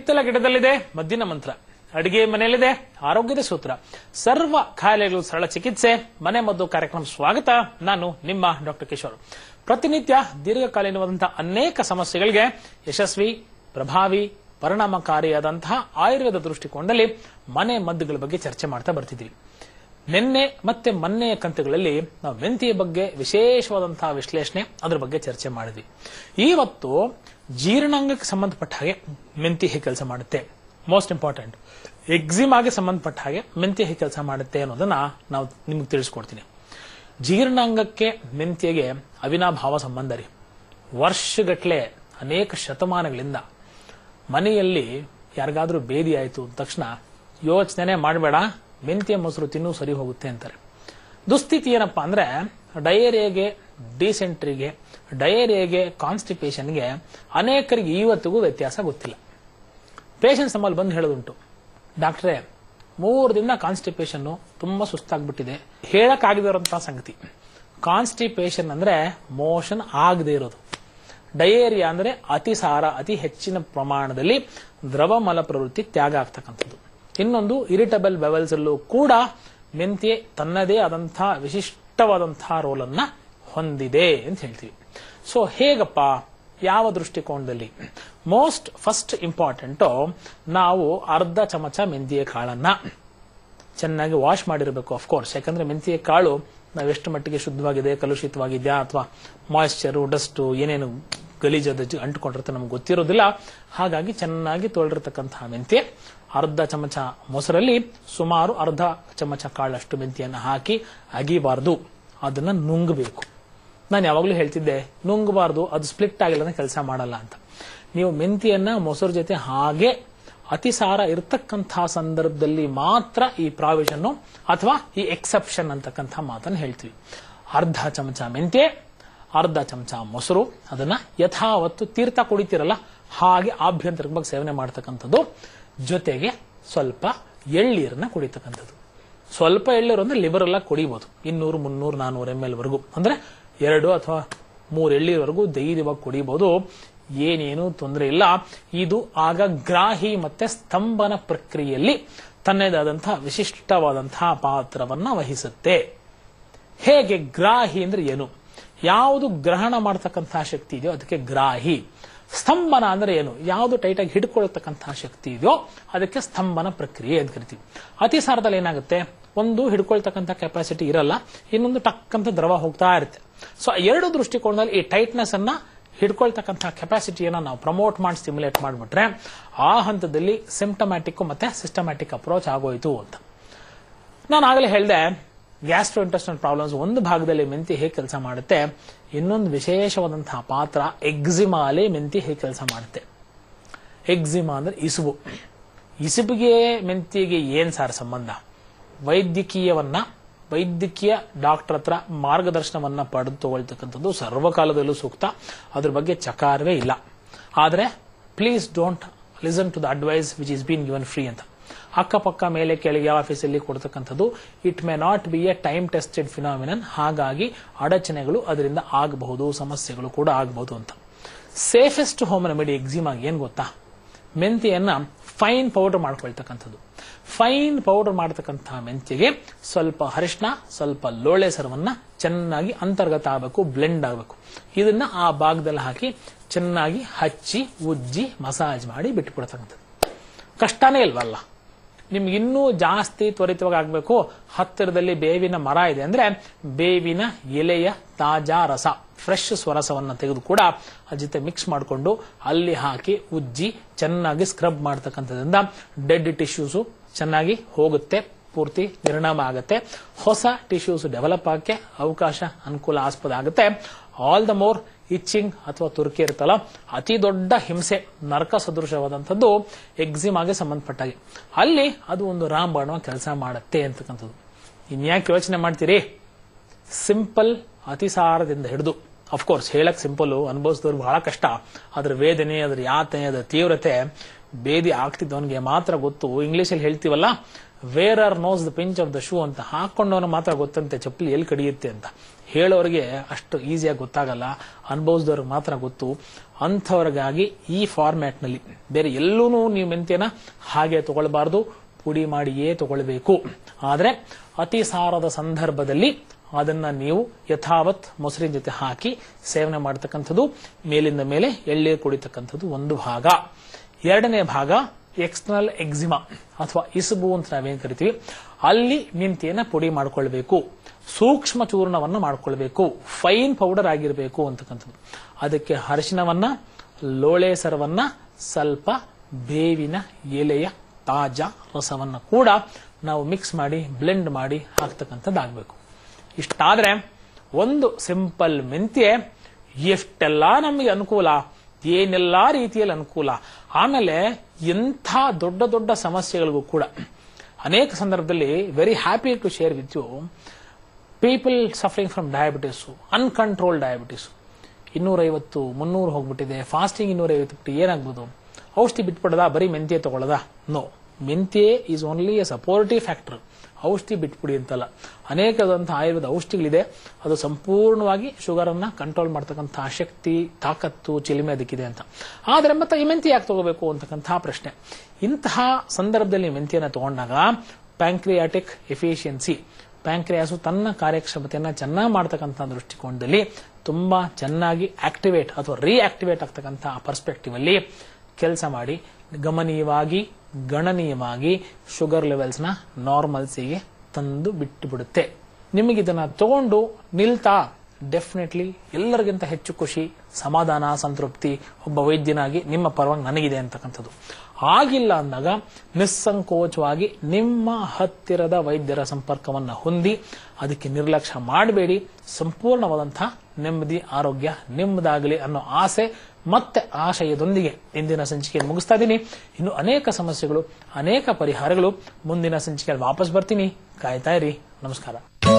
ಹಿತ್ತಲ ಗಿಡದಲ್ಲಿದೆ ಮದ್ದಿನ ಮಂತ್ರ ಅಡಿಗೆ ಮನೆಯಲ್ಲಿದೆ ಆರೋಗ್ಯದ ಸೂತ್ರ ಸರ್ವ ಕಾಯಿಲೆಗಳು ಸರಳ ಚಿಕಿತ್ಸೆ ಮನೆ ಮದ್ದು ಕಾರ್ಯಕ್ರಮ ಸ್ವಾಗತ ನಾನು ನಿಮ್ಮ ಡಾಕ್ಟರ್ ಕಿಶೋರ್ ಪ್ರತಿನಿತ್ಯ ದೀರ್ಘಕಾಲೀನವಾದಂತಹ ಅನೇಕ ಸಮಸ್ಯೆಗಳಿಗೆ ಯಶಸ್ವಿ ಪ್ರಭಾವಿ ಪರಿಣಾಮಕಾರಿಯಾದಂತಹ ಆಯುರ್ವೇದ ದೃಷ್ಟಿಕೋನದಲ್ಲಿ ಮನೆ ಮದ್ದುಗಳ ಬಗ್ಗೆ ಚರ್ಚೆ ಮಾಡ್ತಾ ಬರ್ತಿದ್ದೀವಿ ನಿನ್ನೆ ಮತ್ತೆ ಮೊನ್ನೆಯ ಕಂತುಗಳಲ್ಲಿ ನಾವು ಮೆಂತಿಯ ಬಗ್ಗೆ ವಿಶೇಷವಾದಂತಹ ವಿಶ್ಲೇಷಣೆ ಅದ್ರ ಬಗ್ಗೆ ಚರ್ಚೆ ಮಾಡಿದ್ವಿ ಇವತ್ತು ಜೀರ್ಣಾಂಗಕ್ಕೆ ಸಂಬಂಧಪಟ್ಟ ಹಾಗೆ ಮೆಂತಿ ಹೇಗೆ ಕೆಲಸ ಮಾಡುತ್ತೆ ಮೋಸ್ಟ್ ಇಂಪಾರ್ಟೆಂಟ್ ಎಕ್ಸಿಮಾಗೆ ಸಂಬಂಧಪಟ್ಟ ಹಾಗೆ ಮೆಂತಿ ಹೇಗೆ ಕೆಲಸ ಮಾಡುತ್ತೆ ಅನ್ನೋದನ್ನ ನಾವು ನಿಮ್ಗೆ ತಿಳಿಸ್ಕೊಡ್ತೀನಿ ಜೀರ್ಣಾಂಗಕ್ಕೆ ಮೆಂತಿಗೆ ಅವಿನಾಭಾವ ಸಂಬಂಧ ರೀ ವರ್ಷಗಟ್ಲೆ ಅನೇಕ ಶತಮಾನಗಳಿಂದ ಮನೆಯಲ್ಲಿ ಯಾರಿಗಾದ್ರೂ ಬೇದಿ ಆಯಿತು ಅಂದ ತಕ್ಷಣ ಯೋಚನೆ ಮಾಡಬೇಡ ಮೆಂತ್ಯ ಮೊಸರು ತಿನ್ನು ಸರಿ ಹೋಗುತ್ತೆ ಅಂತಾರೆ ದುಸ್ಥಿತಿ ಏನಪ್ಪಾ ಅಂದ್ರೆ ಡಯೇರಿಯಾಗೆ ಡಿಸೆಂಟ್ರಿಗೆ ಡಯೇರಿಯಾಗೆ ಕಾನ್ಸ್ಟಿಪೇಷನ್ಗೆ ಅನೇಕರಿಗೆ ಇವತ್ತಿಗೂ ವ್ಯತ್ಯಾಸ ಗೊತ್ತಿಲ್ಲ ಪೇಷಂಟ್ಸ್ ನಮ್ಮಲ್ಲಿ ಬಂದು ಹೇಳೋದುಂಟು ಡಾಕ್ಟ್ರೇ ಮೂರು ದಿನ ಕಾನ್ಸ್ಟಿಪೇಷನ್ ತುಂಬಾ ಸುಸ್ತಾಗ್ಬಿಟ್ಟಿದೆ ಹೇಳಕ್ಕಾಗದಿರೋಂತಹ ಸಂಗತಿ ಕಾನ್ಸ್ಟಿಪೇಷನ್ ಅಂದ್ರೆ ಮೋಷನ್ ಆಗದೆ ಇರೋದು ಡಯೇರಿಯಾ ಅಂದ್ರೆ ಅತಿಸಾರ ಅತಿ ಹೆಚ್ಚಿನ ಪ್ರಮಾಣದಲ್ಲಿ ದ್ರವ ಮಲ ಪ್ರವೃತ್ತಿ ತ್ಯಾಗ ಆಗ್ತಕ್ಕಂಥದ್ದು ಇನ್ನೊಂದು ಇರಿಟಬಲ್ ಬೆವಲ್ಸ್ ಅಲ್ಲೂ ಕೂಡ ಮೆಂತ್ಯೆ ತನ್ನದೇ ಆದಂತಹ ವಿಶಿಷ್ಟವಾದಂತಹ ರೋಲ್ ಅನ್ನ ಹೊಂದಿದೆ ಅಂತ ಹೇಳ್ತೀವಿ ಸೊ ಹೇಗಪ್ಪ ಯಾವ ದೃಷ್ಟಿಕೋನದಲ್ಲಿ ಮೋಸ್ಟ್ ಫಸ್ಟ್ ಇಂಪಾರ್ಟೆಂಟ್ ನಾವು ಅರ್ಧ ಚಮಚ ಮೆಂತಿಯ ಕಾಳನ್ನ ಚೆನ್ನಾಗಿ ವಾಶ್ ಮಾಡಿರಬೇಕು ಅಫ್ಕೋರ್ಸ್ ಯಾಕಂದ್ರೆ ಮೆಂತಿಯ ಕಾಳು ನಾವೆಷ್ಟು ಮಟ್ಟಿಗೆ ಶುದ್ಧವಾಗಿದೆ ಕಲುಷಿತವಾಗಿದೆಯಾ ಅಥವಾ ಮಾಯಿಶ್ಚರು ಡಸ್ಟ್ ಏನೇನು ಗಲೀಜದ ಜ- ಅಂಟ್ಕೊಂಡಿರುತ್ತೆ ನಮ್ಗೆ ಗೊತ್ತಿರೋದಿಲ್ಲ ಹಾಗಾಗಿ ಚೆನ್ನಾಗಿ ತೊಳೆದಿರ್ತಕ್ಕಂತಹ ಮೆಂತ್ಯ ಅರ್ಧ ಚಮಚ ಮೊಸರಲ್ಲಿ ಸುಮಾರು ಅರ್ಧ ಚಮಚ ಕಾಳಷ್ಟು ಮೆಂತಿಯನ್ನು ಹಾಕಿ ಅಗಿಬಾರ್ದು ಅದನ್ನ ನುಂಗಬೇಕು ನಾನು ಯಾವಾಗಲೂ ಹೇಳ್ತಿದ್ದೆ ನುಂಗಬಾರ್ದು ಅದು ಸ್ಪ್ಲಿಟ್ ಆಗಿಲ್ಲ ಕೆಲಸ ಮಾಡಲ್ಲ ಅಂತ ನೀವು ಮೆಂತಿಯನ್ನ ಮೊಸರು ಜೊತೆ ಹಾಗೆ ಅತಿಸಾರ ಇರತಕ್ಕಂತಹ ಸಂದರ್ಭದಲ್ಲಿ ಮಾತ್ರ ಈ ಪ್ರಾವಿಷನ್ ಅಥವಾ ಈ ಎಕ್ಸೆಪ್ಷನ್ ಅಂತಕ್ಕಂಥ ಮಾತನ್ನು ಹೇಳ್ತೀವಿ ಅರ್ಧ ಚಮಚ ಮೆಂತ್ಯ ಅರ್ಧ ಚಮಚ ಮೊಸರು ಅದನ್ನ ಯಥಾವತ್ತು ತೀರ್ಥ ಕುಡಿತೀರಲ್ಲ ಹಾಗೆ ಆಭ್ಯಂತರವಾಗಿ ಸೇವನೆ ಮಾಡ್ತಕ್ಕಂಥದ್ದು ಜೊತೆಗೆ ಸ್ವಲ್ಪ ಎಳ್ಳೀರನ್ನ ಕುಡಿತಕ್ಕಂಥದ್ದು ಸ್ವಲ್ಪ ಎಳ್ಳೀರು ಅಂದ್ರೆ ಲಿಬರಲ್ ಆಗಿ ಕುಡಿಬಹುದು ಇನ್ನೂರು ಮುನ್ನೂರು ನಾನೂರು ಎಂ ಎಲ್ ವರೆಗೂ ಅಂದ್ರೆ ಎರಡು ಅಥವಾ ಮೂರು ಎಳ್ಳಿವರೆಗೂ ಧೈರ್ಯವಾಗಿ ಕುಡಿಬಹುದು ಏನೇನು ತೊಂದರೆ ಇಲ್ಲ ಇದು ಆಗ ಗ್ರಾಹಿ ಮತ್ತೆ ಸ್ತಂಭನ ಪ್ರಕ್ರಿಯೆಯಲ್ಲಿ ತನ್ನದಾದಂತಹ ವಿಶಿಷ್ಟವಾದಂತಹ ಪಾತ್ರವನ್ನ ವಹಿಸುತ್ತೆ ಹೇಗೆ ಗ್ರಾಹಿ ಅಂದ್ರೆ ಏನು ಯಾವುದು ಗ್ರಹಣ ಮಾಡತಕ್ಕಂತಹ ಶಕ್ತಿ ಇದೆಯೋ ಅದಕ್ಕೆ ಗ್ರಾಹಿ ಸ್ತಂಭನ ಅಂದ್ರೆ ಏನು ಯಾವುದು ಟೈಟಾಗಿ ಹಿಡ್ಕೊಳ್ತಕ್ಕಂತಹ ಶಕ್ತಿ ಇದೆಯೋ ಅದಕ್ಕೆ ಸ್ತಂಭನ ಪ್ರಕ್ರಿಯೆ ಅಂತ ಕರಿತೀವಿ ಅತಿಸಾರದಲ್ಲಿ ಏನಾಗುತ್ತೆ ಒಂದು ಹಿಡ್ಕೊಳ್ತಕ್ಕಂಥ ಕೆಪಾಸಿಟಿ ಇರಲ್ಲ ಇನ್ನೊಂದು ಟಕ್ಕಂತ ದ್ರವ ಹೋಗ್ತಾ ಇರುತ್ತೆ ಸೊ ಎರಡು ದೃಷ್ಟಿಕೋನದಲ್ಲಿ ಈ ಟೈಟ್ನೆಸ್ ಅನ್ನ ಹಿಡ್ಕೊಳ್ತಕ್ಕಂಥ ಕೆಪಾಸಿಟಿಯನ್ನ ನಾವು ಪ್ರಮೋಟ್ ಮಾಡಿ ಸ್ಟಿಮ್ಯುಲೇಟ್ ಮಾಡಿಬಿಟ್ರೆ ಆ ಹಂತದಲ್ಲಿ ಸಿಂಪ್ಟಮ್ಯಾಟಿಕ್ ಮತ್ತೆ ಸಿಸ್ಟಮ್ಯಾಟಿಕ್ ಅಪ್ರೋಚ್ ಆಗೋಯ್ತು ಅಂತ ನಾನು ಆಗಲೇ ಹೇಳಿದೆ ಗ್ಯಾಸ್ಟ್ರೋ ಇಂಟೆಸ್ಟಲ್ ಪ್ರಾಬ್ಲಮ್ಸ್ ಒಂದು ಭಾಗದಲ್ಲಿ ಮೆಂತಿ ಹೇಗೆ ಕೆಲಸ ಮಾಡುತ್ತೆ ಇನ್ನೊಂದು ವಿಶೇಷವಾದಂತಹ ಪಾತ್ರ ಎಕ್ಸಿಮಾಲಿ ಮೆಂತಿ ಹೇಗೆ ಕೆಲಸ ಮಾಡುತ್ತೆ ಎಕ್ಸಿಮಾ ಅಂದ್ರೆ ಇಸುಬು ಇಸುಬಿಗೆ ಮೆಂತಿಗೆ ಏನ್ ಸಾರ್ ಸಂಬಂಧ ವೈದ್ಯಕೀಯವನ್ನ ವೈದ್ಯಕೀಯ ಡಾಕ್ಟರ್ ಹತ್ರ ಮಾರ್ಗದರ್ಶನವನ್ನ ಪಡೆದು ತಗೊಳ್ತಕ್ಕಂಥದ್ದು ಸರ್ವಕಾಲದಲ್ಲೂ ಸೂಕ್ತ ಅದ್ರ ಬಗ್ಗೆ ಚಕಾರವೇ ಇಲ್ಲ ಆದ್ರೆ please don't listen to the advice which is been given free ಅಂತ ಅಕ್ಕಪಕ್ಕ ಮೇಲೆ ಕೆಳಗೆ ಆಫೀಸಲ್ಲಿ ಕೊಡ್ತಕ್ಕಂಥದ್ದು it may not be a time tested phenomenon ಹಾಗಾಗಿ ಅಡಚಣೆಗಳು ಅದರಿಂದ ಆಗಬಹುದು ಸಮಸ್ಯೆಗಳು ಕೂಡ ಆಗಬಹುದು ಅಂತ ಸೇಫೆಸ್ಟ್ ಹೋಮ್ ರೆಮಿಡಿ ಎಕ್ಸಿಮಾಗಿ ಏನ್ ಗೊತ್ತಾ ಮೆಂತಿಯನ್ನ ಫೈನ್ ಪೌಡರ್ ಮಾಡ್ಕೊಳ್ತಕ್ಕಂಥದ್ದು ಫೈನ್ ಪೌಡರ್ ಮಾಡತಕ್ಕಂತಹ ಮೆಂತಿಗೆ ಸ್ವಲ್ಪ ಅರಿಶಿನ ಸ್ವಲ್ಪ ಲೋಳೆ ಸರವನ್ನ ಚೆನ್ನಾಗಿ ಅಂತರ್ಗತ ಆಗಬೇಕು ಬ್ಲೆಂಡ್ ಆಗಬೇಕು ಇದನ್ನ ಆ ಭಾಗದಲ್ಲಿ ಹಾಕಿ ಚೆನ್ನಾಗಿ ಹಚ್ಚಿ ಉಜ್ಜಿ ಮಸಾಜ್ ಮಾಡಿ ಬಿಟ್ಟುಬಿಡ್ತಕ್ಕಂಥದ್ದು ಕಷ್ಟನೇ ಇಲ್ವಲ್ಲ ನಿಮ್ಗೆ ಇನ್ನೂ ಜಾಸ್ತಿ ತ್ವರಿತವಾಗಿ ಆಗ್ಬೇಕು ಹತ್ತಿರದಲ್ಲಿ ಬೇವಿನ ಮರ ಇದೆ ಅಂದ್ರೆ ಬೇವಿನ ಎಲೆಯ ತಾಜಾ ರಸ ಫ್ರೆಶ್ ಸ್ವರಸವನ್ನ ತೆಗೆದು ಕೂಡ ಅದ್ರ ಜೊತೆ ಮಿಕ್ಸ್ ಮಾಡಿಕೊಂಡು ಅಲ್ಲಿ ಹಾಕಿ ಉಜ್ಜಿ ಚೆನ್ನಾಗಿ ಸ್ಕ್ರಬ್ ಮಾಡ್ತಕ್ಕಂಥದ್ರಿಂದ ಡೆಡ್ ಟಿಶ್ಯೂಸು ಚೆನ್ನಾಗಿ ಹೋಗುತ್ತೆ ಪೂರ್ತಿ ನಿರ್ಣಾಮ ಆಗುತ್ತೆ ಹೊಸ ಟಿಶ್ಯೂಸ್ ಡೆವಲಪ್ ಆಗಕ್ಕೆ ಅವಕಾಶ ಅನುಕೂಲ ಆಸ್ಪದ ಆಗುತ್ತೆ ಆಲ್ ದ ಮೋರ್ ಇಚ್ಚಿಂಗ್ ಅಥವಾ ತುರ್ಕಿ ಇರುತ್ತಲ್ಲ ಅತಿ ದೊಡ್ಡ ಹಿಂಸೆ ನರಕ ಸದೃಶವಾದಂಥದ್ದು ಎಕ್ಸಿಮಾಗೆ ಸಂಬಂಧಪಟ್ಟಾಗೆ ಅಲ್ಲಿ ಅದು ಒಂದು ರಾಮಬಾಣ ಕೆಲಸ ಮಾಡುತ್ತೆ ಅಂತಕ್ಕಂಥದ್ದು ಇನ್ಯಾಕೆ ಯೋಚನೆ ಮಾಡ್ತೀರಿ ಸಿಂಪಲ್ ಅತಿಸಾರದಿಂದ ಹಿಡಿದು ಅಫ್ಕೋರ್ಸ್ ಹೇಳಕ್ ಸಿಂಪಲ್ ಅನುಭವಿಸಿದವ್ರು ಬಹಳ ಕಷ್ಟ ಅದ್ರ ವೇದನೆ ಅದ್ರ ಯಾತನೆ ಅದರ ತೀವ್ರತೆ ಬೇದಿ ಆಗ್ತಿದ್ದವನಿಗೆ ಮಾತ್ರ ಗೊತ್ತು ಇಂಗ್ಲಿಷಲ್ಲಿ ಹೇಳ್ತೀವಲ್ಲ wearer knows the pinch of the shoe ಅಂತ ಹಾಕೊಂಡವನು ಮಾತ್ರ ಗೊತ್ತಂತೆ ಚಪ್ಪಲಿ ಎಲ್ಲಿ ಕಡಿಯುತ್ತೆ ಅಂತ ಹೇಳೋರಿಗೆ ಅಷ್ಟು ಈಸಿಯಾಗಿ ಗೊತ್ತಾಗಲ್ಲ ಅನುಭವಿಸಿದವ್ರಿಗೆ ಮಾತ್ರ ಗೊತ್ತು ಅಂಥವ್ರಿಗಾಗಿ ಈ ಫಾರ್ಮ್ಯಾಟ್ ನಲ್ಲಿ ಬೇರೆ ಎಲ್ಲೂ ನೀವು ಮೆಂತ್ಯನ ಹಾಗೆ ತಗೊಳ್ಬಾರ್ದು ಪುಡಿ ಮಾಡಿಯೇ ತಗೊಳ್ಬೇಕು ಆದ್ರೆ ಅತಿ ಸಾರದ ಸಂದರ್ಭದಲ್ಲಿ ಅದನ್ನ ನೀವು ಯಥಾವತ್ ಮೊಸರಿನ ಜೊತೆ ಹಾಕಿ ಸೇವನೆ ಮಾಡತಕ್ಕಂಥದ್ದು ಮೇಲಿಂದ ಮೇಲೆ ಎಳ್ನೀರು ಕುಡಿತಕ್ಕಂಥದ್ದು ಒಂದು ಭಾಗ ಎರಡನೇ ಭಾಗ ಎಕ್ಸ್ಟರ್ನಲ್ ಎಕ್ಸಿಮಾ ಅಥವಾ ಇಸುಬು ಅಂತ ನಾವೇನ್ ಕರಿತೀವಿ ಅಲ್ಲಿ ಮೆಂತ್ಯನ ಪುಡಿ ಮಾಡ್ಕೊಳ್ಬೇಕು ಸೂಕ್ಷ್ಮ ಚೂರ್ಣವನ್ನ ಮಾಡ್ಕೊಳ್ಬೇಕು ಫೈನ್ ಪೌಡರ್ ಆಗಿರಬೇಕು ಅಂತಕ್ಕಂಥದ್ದು ಅದಕ್ಕೆ ಅರಿಶಿನವನ್ನ ಲೋಳೆ ಸರವನ್ನ ಸ್ವಲ್ಪ ಬೇವಿನ ಎಲೆಯ ತಾಜಾ ರಸವನ್ನ ಕೂಡ ನಾವು ಮಿಕ್ಸ್ ಮಾಡಿ ಬ್ಲೆಂಡ್ ಮಾಡಿ ಹಾಕ್ತಕ್ಕಂಥದ್ದಾಗಬೇಕು ಇಷ್ಟಾದ್ರೆ ಒಂದು ಸಿಂಪಲ್ ಮೆಂತ್ಯೆ ಎಷ್ಟೆಲ್ಲ ನಮಗೆ ಅನುಕೂಲ ಏನೆಲ್ಲಾ ರೀತಿಯಲ್ಲಿ ಅನುಕೂಲ ಆಮೇಲೆ ಎಂಥ ದೊಡ್ಡ ದೊಡ್ಡ ಸಮಸ್ಯೆಗಳಿಗೂ ಕೂಡ ಅನೇಕ ಸಂದರ್ಭದಲ್ಲಿ very happy to share with you people suffering from diabetes uncontrol diabetes ಇನ್ನೂರೈವತ್ತು ಮುನ್ನೂರು ಹೋಗ್ಬಿಟ್ಟಿದೆ ಫಾಸ್ಟಿಂಗ್ ಇನ್ನೂರೈವತ್ತು ಬಿಟ್ಟು ಏನಾಗ್ಬೋದು ಔಷಧಿ ಬಿಟ್ಬಿಡದ ಬರೀ ಮೆಂತ್ಯ ತಗೊಳ್ಳದ no menthya is only a supportive factor ಔಷಧಿ ಬಿಟ್ಬಿಡಿ ಅಂತಲ್ಲ ಅನೇಕದಂತಹ ಆಯುರ್ವೇದ ಔಷಧಿಗಳಿದೆ ಅದು ಸಂಪೂರ್ಣವಾಗಿ ಶುಗರ್ ಅನ್ನ ಕಂಟ್ರೋಲ್ ಮಾಡ್ತಕ್ಕಂತಹ ಶಕ್ತಿ ತಾಕತ್ತು ಚಿಲಿಮೆ ಅದಕ್ಕಿದೆ ಅಂತ ಆದ್ರೆ ಮತ್ತೆ ಈ ಮೆಂತ್ಯ ಯಾಕೆ ತಗೋಬೇಕು ಅಂತಕ್ಕಂತಹ ಪ್ರಶ್ನೆ ಇಂತಹ ಸಂದರ್ಭದಲ್ಲಿ ಮೆಂತ್ಯನ ತಗೊಂಡಾಗ ಪ್ಯಾಂಕ್ರಿಯಾಟಿಕ್ ಎಫಿಷಿಯನ್ಸಿ ಪ್ಯಾಂಕ್ರಿಯಾಸು ತನ್ನ ಕಾರ್ಯಕ್ಷಮತೆಯನ್ನ ಚೆನ್ನಾಗಿ ಮಾಡ್ತಕ್ಕಂಥ ದೃಷ್ಟಿಕೋನದಲ್ಲಿ ತುಂಬಾ ಚೆನ್ನಾಗಿ ಆಕ್ಟಿವೇಟ್ ಅಥವಾ ರಿಆಕ್ಟಿವೇಟ್ ಆಗ್ತಕ್ಕಂಥ ಪರ್ಸ್ಪೆಕ್ಟಿವ್ ಅಲ್ಲಿ ಕೆಲಸ ಮಾಡಿ ಗಮನೀಯವಾಗಿ ಗಣನೀಯವಾಗಿ ಶುಗರ್ ಲೆವೆಲ್ಸ್ ನ ನಾರ್ಮಲ್ಸಿಗೆ ತಂದು ಬಿಟ್ಟು ಬಿಡುತ್ತೆ ನಿಮಗೆ ಇದನ್ನ ತಗೊಂಡು ನಿಲ್ತಾ ಡೆಫಿನೆಟ್ಲಿ ಎಲ್ಲರಿಗಿಂತ ಹೆಚ್ಚು ಖುಷಿ ಸಮಾಧಾನ ಸಂತೃಪ್ತಿ ಒಬ್ಬ ವೈದ್ಯನಾಗಿ ನಿಮ್ಮ ಪರವಾಗಿ ನನಗಿದೆ ಅಂತಕ್ಕಂಥದ್ದು ಆಗಿಲ್ಲ ಅಂದಾಗ ನಿಸ್ಸಂಕೋಚವಾಗಿ ನಿಮ್ಮ ಹತ್ತಿರದ ವೈದ್ಯರ ಸಂಪರ್ಕವನ್ನ ಹೊಂದಿ ಅದಕ್ಕೆ ನಿರ್ಲಕ್ಷ್ಯ ಮಾಡಬೇಡಿ ಸಂಪೂರ್ಣವಾದಂತಹ ನೆಮ್ಮದಿ ಆರೋಗ್ಯ ನಿಮ್ಮದಾಗಲಿ ಅನ್ನೋ ಆಸೆ ಮತ್ತೆ ಆಶಯದೊಂದಿಗೆ ಇಂದಿನ ಸಂಚಿಕೆಯನ್ನು ಮುಗಿಸ್ತಾ ಇದ್ದೀನಿ ಇನ್ನು ಅನೇಕ ಸಮಸ್ಯೆಗಳು ಅನೇಕ ಪರಿಹಾರಗಳು ಮುಂದಿನ ಸಂಚಿಕೆಯಲ್ಲಿ ವಾಪಸ್ ಬರ್ತೀನಿ ಕಾಯ್ತಾ ಇರಿ ನಮಸ್ಕಾರ